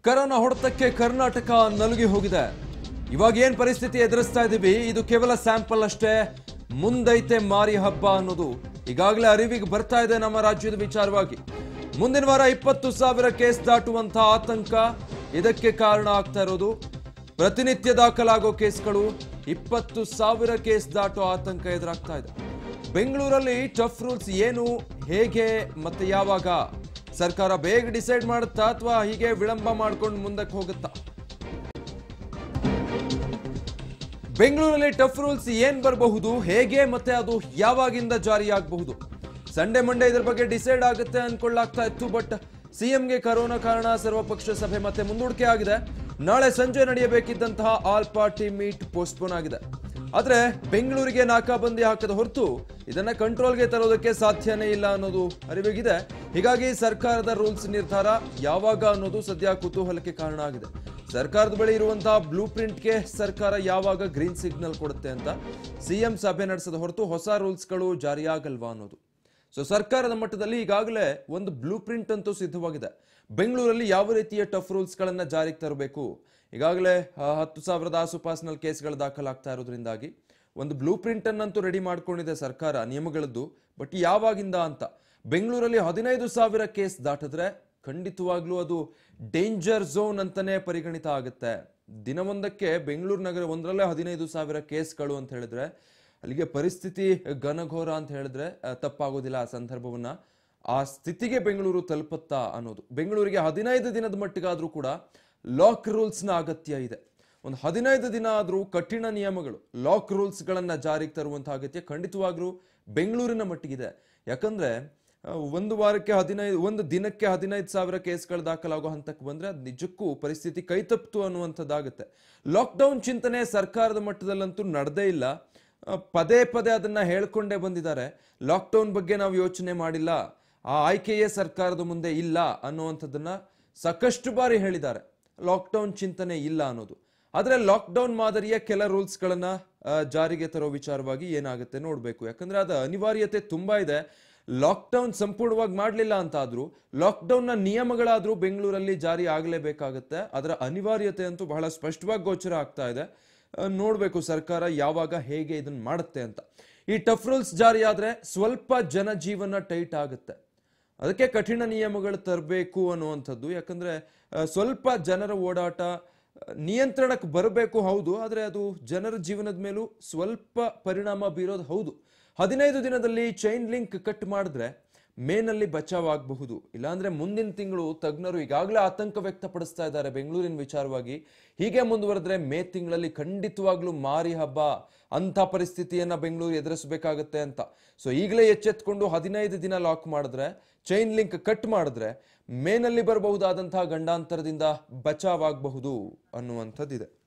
corona ಹೊಡೆತಕ್ಕೆ ಕರ್ನಾಟಕ ನಲುಗಿ ಹೋಗಿದೆ ಇವಾಗ ಏನ್ ಪರಿಸ್ಥಿತಿ ಎದುರಿಸ್ತಾ ಇದೀವಿ ಇದು ಕೇವಲ ಸ್ಯಾಂಪಲ್ ಅಷ್ಟೇ ಮುಂದೈತೆ ಮಾರಿ ಹಬ್ಬ ಅನ್ನೋದು ಈಗಾಗಲೇ ಅರಿವಿಗೆ ಬರ್ತಾ ಇದೆ ನಮ್ಮ ರಾಜ್ಯದ ವಿಚಾರವಾಗಿ ಮುಂದಿನ ವಾರ ಇಪ್ಪತ್ತು ಸಾವಿರ ಕೇಸ್ ದಾಟುವಂತ ಆತಂಕ ಇದಕ್ಕೆ ಕಾರಣ ಆಗ್ತಾ ಇರೋದು ಪ್ರತಿನಿತ್ಯ ದಾಖಲಾಗೋ ಕೇಸ್ಗಳು ಇಪ್ಪತ್ತು ಸಾವಿರ ಕೇಸ್ ದಾಟೋ ಆತಂಕ ಎದುರಾಗ್ತಾ ಇದೆ ಬೆಂಗಳೂರಲ್ಲಿ ಟಫ್ ರೂಲ್ಸ್ ಏನು ಹೇಗೆ ಮತ್ತೆ ಯಾವಾಗ ಸರ್ಕಾರ ಬೇಗ ಡಿಸೈಡ್ ಮಾಡುತ್ತಾ ಅಥವಾ ಹೀಗೆ ವಿಳಂಬ ಮಾಡ್ಕೊಂಡು ಮುಂದಕ್ಕೆ ಹೋಗುತ್ತಾ ಬೆಂಗಳೂರಲ್ಲಿ ಟಫ್ ರೂಲ್ಸ್ ಏನ್ ಬರಬಹುದು ಹೇಗೆ ಮತ್ತೆ ಅದು ಯಾವಾಗಿಂದ ಜಾರಿಯಾಗಬಹುದು ಸಂಡೇ ಮಂಡೇ ಇದ್ರ ಬಗ್ಗೆ ಡಿಸೈಡ್ ಆಗುತ್ತೆ ಅನ್ಕೊಳ್ಳಾಗ್ತಾ ಇತ್ತು ಬಟ್ ಸಿಎಂಗೆ ಕರೋನಾ ಕಾರಣ ಸರ್ವಪಕ್ಷ ಸಭೆ ಮತ್ತೆ ಮುಂದೂಡಿಕೆ ಆಗಿದೆ ನಾಳೆ ಸಂಜೆ ನಡೆಯಬೇಕಿದ್ದಂತಹ ಆಲ್ ಪಾರ್ಟಿ ಮೀಟ್ ಪೋಸ್ಟ್ಪೋನ್ ಆಗಿದೆ ಆದ್ರೆ ಬೆಂಗಳೂರಿಗೆ ನಾಕಾಬಂದಿ ಹಾಕದ ಹೊರತು ಇದನ್ನ ಕಂಟ್ರೋಲ್ಗೆ ತರೋದಕ್ಕೆ ಸಾಧ್ಯನೇ ಇಲ್ಲ ಅನ್ನೋದು ಅರಿವಿಗಿದೆ ಹೀಗಾಗಿ ಸರ್ಕಾರದ ರೂಲ್ಸ್ ನಿರ್ಧಾರ ಯಾವಾಗ ಅನ್ನೋದು ಸದ್ಯ ಕುತೂಹಲಕ್ಕೆ ಕಾರಣ ಆಗಿದೆ ಸರ್ಕಾರದ ಬಳಿ ಇರುವಂತಹ ಬ್ಲೂ ಪ್ರಿಂಟ್ಗೆ ಸರ್ಕಾರ ಯಾವಾಗ ಗ್ರೀನ್ ಸಿಗ್ನಲ್ ಕೊಡುತ್ತೆ ಅಂತ ಸಿಎಂ ಸಭೆ ನಡೆಸದ ಹೊರತು ಹೊಸ ರೂಲ್ಸ್ಗಳು ಜಾರಿಯಾಗಲ್ವಾ ಅನ್ನೋದು ಸೊ ಸರ್ಕಾರದ ಮಟ್ಟದಲ್ಲಿ ಈಗಾಗಲೇ ಒಂದು ಬ್ಲೂ ಪ್ರಿಂಟ್ ಅಂತೂ ಸಿದ್ಧವಾಗಿದೆ ಬೆಂಗಳೂರಲ್ಲಿ ಯಾವ ರೀತಿಯ ಟಫ್ ರೂಲ್ಸ್ಗಳನ್ನು ಜಾರಿಗೆ ತರಬೇಕು ಈಗಾಗಲೇ ಆ, ಹತ್ತು ಸಾವಿರದ ಆಸುಪಾಸಿನಲ್ಲಿ ಕೇಸ್ಗಳು ದಾಖಲಾಗ್ತಾ ಇರೋದ್ರಿಂದಾಗಿ ಒಂದು ಬ್ಲೂ ಪ್ರಿಂಟ್ ಅನ್ನಂತೂ ರೆಡಿ ಮಾಡ್ಕೊಂಡಿದೆ ಸರ್ಕಾರ ನಿಯಮಗಳದ್ದು ಬಟ್ ಯಾವಾಗಿಂದ ಅಂತ ಬೆಂಗಳೂರಲ್ಲಿ ಹದಿನೈದು ಸಾವಿರ ಕೇಸ್ ದಾಟಿದ್ರೆ ಖಂಡಿತವಾಗ್ಲೂ ಅದು ಡೇಂಜರ್ ಝೋನ್ ಅಂತಾನೆ ಪರಿಗಣಿತ ಆಗುತ್ತೆ ದಿನವೊಂದಕ್ಕೆ ಬೆಂಗಳೂರು ನಗರ ಒಂದರಲ್ಲೇ ಹದಿನೈದು ಸಾವಿರ ಕೇಸ್ಗಳು ಅಂತ ಹೇಳಿದ್ರೆ ಅಲ್ಲಿಗೆ ಪರಿಸ್ಥಿತಿ ಘನಘೋರ ಅಂತ ಹೇಳಿದ್ರೆ ಆ, ತಪ್ಪಾಗೋದಿಲ್ಲ ಆ ಸಂದರ್ಭವನ್ನ ಆ ಸ್ಥಿತಿಗೆ ಬೆಂಗಳೂರು ತಲುಪುತ್ತಾ ಅನ್ನೋದು ಬೆಂಗಳೂರಿಗೆ ಹದಿನೈದು ದಿನದ ಮಟ್ಟಿಗಾದ್ರೂ ಕೂಡ ಲಾಕ್ ರೂಲ್ಸ್ನ ಅಗತ್ಯ ಇದೆ ಒಂದು ಹದಿನೈದು ದಿನ ಆದ್ರೂ ಕಠಿಣ ನಿಯಮಗಳು ಲಾಕ್ ರೂಲ್ಸ್ಗಳನ್ನ ಜಾರಿಗೆ ತರುವಂತಹ ಅಗತ್ಯ ಖಂಡಿತವಾಗ್ಲೂ ಬೆಂಗಳೂರಿನ ಮಟ್ಟಿಗಿದೆ ಯಾಕಂದ್ರೆ ಆ, ಒಂದು ವಾರಕ್ಕೆ ಹದಿನೈದು ಒಂದು ದಿನಕ್ಕೆ ಹದಿನೈದು ಸಾವಿರ ಕೇಸ್ಗಳು ದಾಖಲಾಗೋ ಹಂತಕ್ಕೆ ಬಂದ್ರೆ ಅದು ನಿಜಕ್ಕೂ ಪರಿಸ್ಥಿತಿ ಕೈ ತಪ್ಪಿತು ಅನ್ನುವಂಥದ್ದಾಗುತ್ತೆ ಲಾಕ್ಡೌನ್ ಚಿಂತನೆ ಸರ್ಕಾರದ ಮಟ್ಟದಲ್ಲಂತೂ ನಡೆದೇ ಇಲ್ಲ ಆ, ಪದೇ ಪದೇ ಅದನ್ನ ಹೇಳ್ಕೊಂಡೇ ಬಂದಿದ್ದಾರೆ ಲಾಕ್ಡೌನ್ ಬಗ್ಗೆ ನಾವು ಯೋಚನೆ ಮಾಡಿಲ್ಲ ಆ ಆಯ್ಕೆಯೇ ಸರ್ಕಾರದ ಮುಂದೆ ಇಲ್ಲ ಅನ್ನುವಂಥದ್ದನ್ನ ಸಾಕಷ್ಟು ಬಾರಿ ಹೇಳಿದ್ದಾರೆ ಲಾಕ್ಡೌನ್ ಚಿಂತನೆ ಇಲ್ಲ ಅನ್ನೋದು ಆದ್ರೆ ಲಾಕ್ಡೌನ್ ಮಾದರಿಯ ಕೆಲ ರೂಲ್ಸ್ಗಳನ್ನ ಆ, ಜಾರಿಗೆ ತರೋ ವಿಚಾರವಾಗಿ ಏನಾಗುತ್ತೆ ನೋಡ್ಬೇಕು ಯಾಕಂದ್ರೆ ಅದು ಅನಿವಾರ್ಯತೆ ತುಂಬಾ ಇದೆ ಲಾಕ್ಡೌನ್ ಸಂಪೂರ್ಣವಾಗಿ ಮಾಡಲಿಲ್ಲ ಅಂತ ಆದ್ರೂ ಲಾಕ್ಡೌನ್ನ ನಿಯಮಗಳಾದ್ರೂ ಬೆಂಗಳೂರಲ್ಲಿ ಜಾರಿ ಆಗಲೇಬೇಕಾಗತ್ತೆ ಅದರ ಅನಿವಾರ್ಯತೆ ಅಂತೂ ಬಹಳ ಸ್ಪಷ್ಟವಾಗಿ ಗೋಚರ ಆಗ್ತಾ ಇದೆ ಆ, ನೋಡ್ಬೇಕು ಸರ್ಕಾರ ಯಾವಾಗ ಹೇಗೆ ಇದನ್ನ ಮಾಡುತ್ತೆ ಅಂತ ಈ ಟಫ್ ರೂಲ್ಸ್ ಜಾರಿ ಆದ್ರೆ ಸ್ವಲ್ಪ ಜನಜೀವನ ಟೈಟ್ ಆಗುತ್ತೆ ಅದಕ್ಕೆ ಕಠಿಣ ನಿಯಮಗಳು ತರಬೇಕು ಅನ್ನುವಂಥದ್ದು ಯಾಕಂದ್ರೆ ಆ, ಸ್ವಲ್ಪ ಜನರ ಓಡಾಟ ಆ, ನಿಯಂತ್ರಣಕ್ಕೆ ಬರಬೇಕು ಹೌದು ಆದರೆ ಅದು ಜನರ ಜೀವನದ ಮೇಲೂ ಸ್ವಲ್ಪ ಪರಿಣಾಮ ಬೀರೋದು ಹೌದು ಹದಿನೈದು ದಿನದಲ್ಲಿ ಚೈನ್ ಲಿಂಕ್ ಕಟ್ ಮಾಡಿದ್ರೆ ಮೇನಲ್ಲಿ ಬಚಾವಾಗಬಹುದು ಇಲ್ಲಾಂದ್ರೆ ಮುಂದಿನ ತಿಂಗಳು ತಜ್ಞರು ಈಗಾಗಲೇ ಆತಂಕ ವ್ಯಕ್ತಪಡಿಸ್ತಾ ಇದ್ದಾರೆ ಬೆಂಗಳೂರಿನ ವಿಚಾರವಾಗಿ ಹೀಗೆ ಮುಂದುವರೆದ್ರೆ ಮೇ ತಿಂಗಳಲ್ಲಿ ಖಂಡಿತವಾಗ್ಲೂ ಮಾರಿ ಹಬ್ಬ ಅಂತ ಪರಿಸ್ಥಿತಿಯನ್ನ ಬೆಂಗಳೂರು ಎದುರಿಸಬೇಕಾಗತ್ತೆ ಅಂತ ಸೊ ಈಗಲೇ ಎಚ್ಚೆತ್ಕೊಂಡು ಹದಿನೈದು ದಿನ ಲಾಕ್ ಮಾಡಿದ್ರೆ ಚೈನ್ ಲಿಂಕ್ ಕಟ್ ಮಾಡಿದ್ರೆ ಮೇನಲ್ಲಿ ಬರಬಹುದಾದಂತಹ ಗಂಡಾಂತರದಿಂದ ಬಚಾವಾಗಬಹುದು ಅನ್ನುವಂಥದ್ದಿದೆ